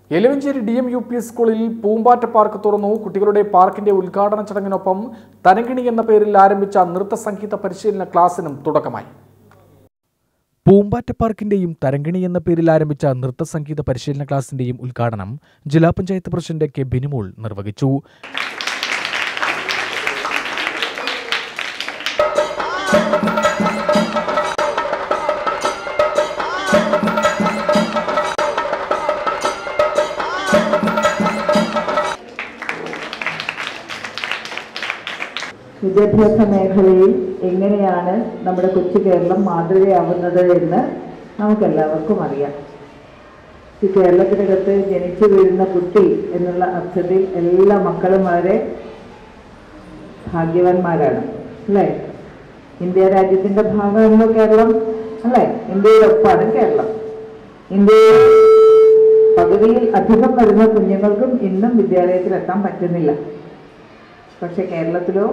Elavanchery D M U P സ്കൂളിൽ Poompatta park തുറന്നു കുട്ടികളുടെ പാർക്കിന്റെ ഉദ്ഘാടന ചടങ്ങിനൊപ്പം തരങ്കിണി എന്ന പേരിൽ ആരംഭിച്ച നൃത്ത സംഗീത പരിശീലന ക്ലാസ്സിനും തുടക്കമായി പൂമ്പാറ്റ പാർക്കിന്റെയും തരങ്കിണി എന്ന പേരിൽ ആരംഭിച്ച നൃത്ത സംഗീത പരിശീലന ക്ലാസിന്റെയും ഉദ്ഘാടനം ജില്ലാ പഞ്ചായത്ത് പ്രസിഡന്റ് കെ ബിനിമോൾ നിർവഹിച്ചു വിദ്യാഭ്യാസ മേഖലയിൽ എങ്ങനെയാണ് നമ്മുടെ കൊച്ചു കേരളം മാതൃകയാവുന്നത് എന്ന് നമുക്കെല്ലാവർക്കും അറിയാം ഈ കേരളത്തിനകത്ത് ജനിച്ചു വീഴുന്ന കുട്ടി എന്നുള്ള അർത്ഥത്തിൽ എല്ലാ മക്കളും വളരെ ഭാഗ്യവാന്മാരാണ് അല്ലേ ഇന്ത്യ രാജ്യത്തിന്റെ ഭാഗമാണല്ലോ കേരളം അല്ലേ ഇന്ത്യയിലൊപ്പാണ് കേരളം ഇന്ത്യയിൽ പകുതിയിൽ അധികം വരുന്ന കുഞ്ഞുങ്ങൾക്കും ഇന്നും വിദ്യാലയത്തിൽ എത്താൻ പറ്റുന്നില്ല പക്ഷെ കേരളത്തിലോ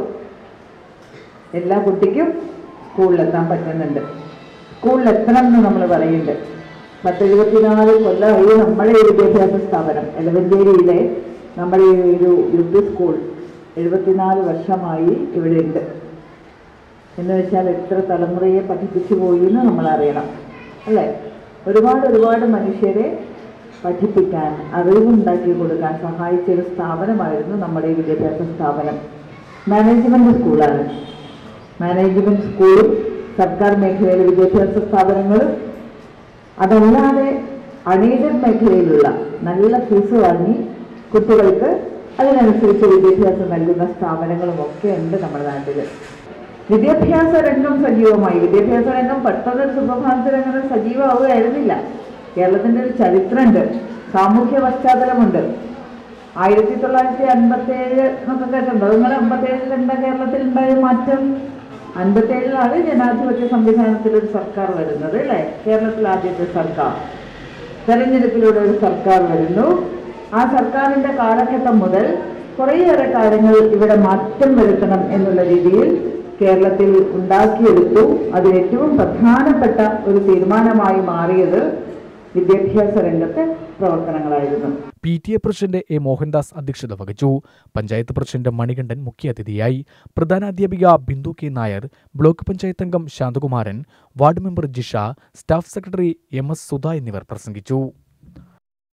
എല്ലാ കുട്ടിക്കും സ്കൂളിലെത്താൻ പറ്റുന്നുണ്ട് സ്കൂളിലെത്തണം എന്ന് നമ്മൾ പറയുന്നുണ്ട് പത്തെഴുപത്തിനാല് കൊല്ലമായി നമ്മുടെ ഈ വിദ്യാഭ്യാസ സ്ഥാപനം എലവഞ്ചേരിയിലെ നമ്മുടെ ഈ ഒരു യു പി സ്കൂൾ എഴുപത്തിനാല് വർഷമായി ഇവിടെ ഉണ്ട് എന്ന് വെച്ചാൽ എത്ര തലമുറയെ പഠിപ്പിച്ചു പോയി എന്ന് നമ്മൾ അറിയണം അല്ലേ ഒരുപാട് ഒരുപാട് മനുഷ്യരെ പഠിപ്പിക്കാൻ അറിവുണ്ടാക്കി കൊടുക്കാൻ സഹായിച്ച ഒരു സ്ഥാപനമായിരുന്നു നമ്മുടെ ഈ വിദ്യാഭ്യാസ സ്ഥാപനം മാനേജ്മെന്റ് സ്കൂളാണ് മാനേജ്മെന്റ് സ്കൂളും സർക്കാർ മേഖലയിലെ വിദ്യാഭ്യാസ സ്ഥാപനങ്ങളും അതല്ലാതെ അൺഎയ്ഡഡ് മേഖലയിലുള്ള നല്ല ഫീസ് വാങ്ങി കുട്ടികൾക്ക് അതിനനുസരിച്ച് വിദ്യാഭ്യാസം നൽകുന്ന സ്ഥാപനങ്ങളും ഒക്കെ ഉണ്ട് നമ്മുടെ നാട്ടിൽ വിദ്യാഭ്യാസ രംഗം സജീവമായി വിദ്യാഭ്യാസ രംഗം പെട്ടെന്ന് ഒരു സുപ്രഭാതത്തിൽ അങ്ങനെ സജീവമാവുകയായിരുന്നില്ല കേരളത്തിന്റെ ഒരു ചരിത്രമുണ്ട് സാമൂഹ്യ പശ്ചാത്തലമുണ്ട് ആയിരത്തി തൊള്ളായിരത്തി അൻപത്തി ഏഴ് എന്നൊക്കെ കേട്ടിട്ടുണ്ടോ നിങ്ങൾ അമ്പത്തി ഏഴിൽ എന്താ കേരളത്തിൽ ഉണ്ടായ മാറ്റം അൻപത്തി ഏഴിലാണ് ജനാധിപത്യ സംവിധാനത്തിൽ ഒരു സർക്കാർ വരുന്നത് അല്ലേ കേരളത്തിൽ ആദ്യത്തെ സർക്കാർ തെരഞ്ഞെടുപ്പിലൂടെ ഒരു സർക്കാർ വരുന്നു ആ സർക്കാരിന്റെ കാലഘട്ടം മുതൽ കുറേയേറെ കാര്യങ്ങൾ ഇവിടെ മാറ്റം വരുത്തണം എന്നുള്ള രീതിയിൽ കേരളത്തിൽ ഉണ്ടാക്കിയെടുത്തു അതിൽ ഏറ്റവും പ്രധാനപ്പെട്ട ഒരു തീരുമാനമായി മാറിയത് വിദ്യാഭ്യാസ രംഗത്തെ പ്രവർത്തനങ്ങളായിരുന്നു P T A president A Mohandas അധ്യക്ഷത വഹിച്ചു പഞ്ചായത്ത് പ്രസിഡന്റ് മണികണ്ഠൻ മുഖ്യാതിഥിയായി പ്രധാനാധ്യാപിക ബിന്ദു കെ നായർ ബ്ലോക്ക് പഞ്ചായത്ത് അംഗം Santhakumaran ward member Jisha staff secretary M S Sudha എന്നിവർ പ്രസംഗിച്ചു